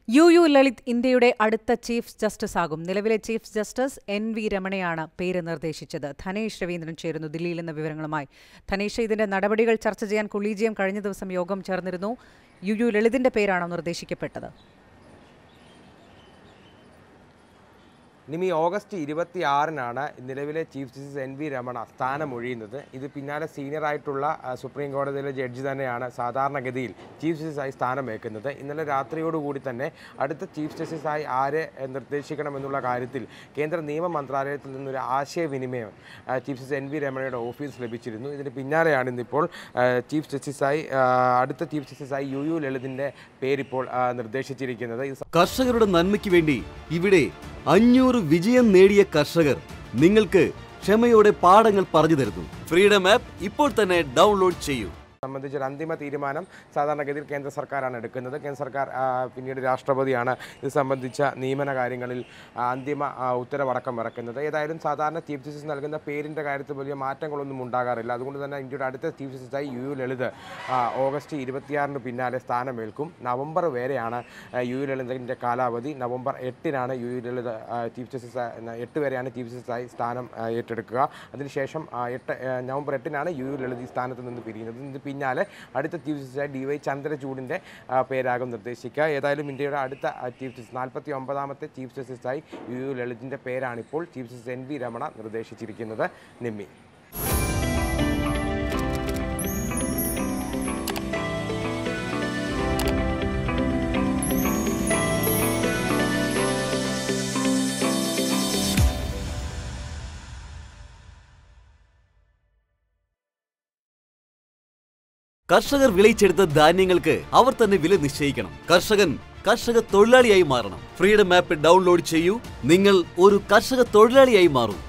U U Lalit ഇന്ത്യയുടെ അടുത്ത chief justice ആകും നിലവിലെ ചീഫ് ജസ്റ്റിസ് എൻ വി രമണയാണ് പേര് നിർദ്ദേശിച്ചത് ധനേഷ് രവീന്ദ്രൻ ചേരുന്നു ദില്ലിയിൽ നിന്ന് വിവരങ്ങളുമായി ധനേഷ് ഇതിന്റെ നടപടികൾ ചർച്ച ചെയ്യാൻ കൊളീജിയം കഴിഞ്ഞ ദിവസം യോഗം ചേർന്നിരുന്നു യു യു ലളിതിന്റെ പേരാണോ നിർദ്ദേശിക്കപ്പെട്ടത് നിമി ഓഗസ്റ്റ് ഇരുപത്തി ആറിനാണ് നിലവിലെ chief justice N V Ramana സ്ഥാനമൊഴിയുന്നത് ഇത് പിന്നാലെ സീനിയറായിട്ടുള്ള ആ, സുപ്രീം കോടതിയിലെ ജഡ്ജി തന്നെയാണ് സാധാരണഗതിയിൽ ചീഫ് ജസ്റ്റിസായി സ്ഥാനമേക്കുന്നത് ഇന്നലെ രാത്രിയോടുകൂടി തന്നെ അടുത്ത ചീഫ് ജസ്റ്റിസായി ആരെ എ, നിർദ്ദേശിക്കണമെന്നുള്ള കാര്യത്തിൽ കേന്ദ്ര നിയമ മന്ത്രാലയത്തിൽ നിന്നൊരു ആശയവിനിമയം ആ, ചീഫ് ജസ്റ്റിസ് എൻ വി രമണയുടെ ഓഫീസ് ലഭിച്ചിരുന്നു ഇതിന് പിന്നാലെയാണ് ഇന്നിപ്പോൾ ആ, ചീഫ് ജസ്റ്റിസായി ആ, അടുത്ത ചീഫ് ജസ്റ്റിസായി യു യു ലളിതിൻ്റെ പേരിപ്പോൾ ആ, നിർദ്ദേശിച്ചിരിക്കുന്നത് ഇത് കർഷകരുടെ നന്മയ്ക്ക് വേണ്ടി ഇവിടെ അഞ്ഞൂറ് വിജയം നേടിയ കർഷകർ നിങ്ങൾക്ക് ക്ഷമയോടെ പാഠങ്ങൾ പറഞ്ഞു തരുന്നു ഫ്രീഡം ആപ്പ് ഇപ്പോൾ തന്നെ ഡൗൺലോഡ് ചെയ്യൂ സംബന്ധിച്ചൊരു അന്തിമ തീരുമാനം സാധാരണഗതിയിൽ കേന്ദ്ര സർക്കാരാണ് എടുക്കുന്നത് കേന്ദ്ര സർക്കാർ ആ, പിന്നീട് രാഷ്ട്രപതിയാണ് ഇത് സംബന്ധിച്ച നിയമന കാര്യങ്ങളിൽ ആ, അന്തിമ ആ, ഉത്തരവടക്കം ഇറക്കുന്നത് ഏതായാലും സാധാരണ ചീഫ് ജസ്റ്റിസ് നൽകുന്ന പേരിൻ്റെ കാര്യത്തിൽ വലിയ മാറ്റങ്ങളൊന്നും ഉണ്ടാകാറില്ല അതുകൊണ്ട് തന്നെ ഇന്ത്യയുടെ അടുത്ത ചീഫ് ജസ്റ്റിസായി യു യു ലളിത് ആ, ഓഗസ്റ്റ് ഇരുപത്തിയാറിന് പിന്നാലെ സ്ഥാനമേൽക്കും നവംബർ വരെയാണ് ആ, യു യു ലളിതിൻ്റെ കാലാവധി നവംബർ എട്ടിനാണ് യു യു ലളിത് ആ, ചീഫ് ജസ്റ്റിസ് ആ, എട്ട് വരെയാണ് ചീഫ് ജസ്റ്റിസായി സ്ഥാനം ആ, ഏറ്റെടുക്കുക അതിനുശേഷം ആ, എട്ട് ആ, നവംബർ എട്ടിനാണ് യു യു ലളിത് ഈ സ്ഥാനത്ത് നിന്ന് പിരിയുന്നത് ഇതിന് പിന്നാലെ അടുത്ത ചീഫ് ജസ്റ്റിസായി ഡി വൈ ചന്ദ്രചൂഡിൻ്റെ ആ, പേരാകും നിർദ്ദേശിക്കുക ഏതായാലും ഇന്ത്യയുടെ അടുത്ത ആ, ചീഫ് ജസ്റ്റിസ് നാൽപ്പത്തി ഒമ്പതാമത്തെ ചീഫ് ജസ്റ്റിസായി യു യു ലളിതിൻ്റെ പേരാണിപ്പോൾ chief justice N V Ramana നിർദ്ദേശിച്ചിരിക്കുന്നത് നിമ്മി കർഷകർ വിളയിച്ചെടുത്ത ധാന്യങ്ങൾക്ക് അവർ തന്നെ വില നിശ്ചയിക്കണം കർഷകൻ കർഷക തൊഴിലാളിയായി മാറണം ഫ്രീഡം ആപ്പ് ഡൗൺലോഡ് ചെയ്യൂ നിങ്ങൾ ഒരു കർഷക തൊഴിലാളിയായി മാറൂ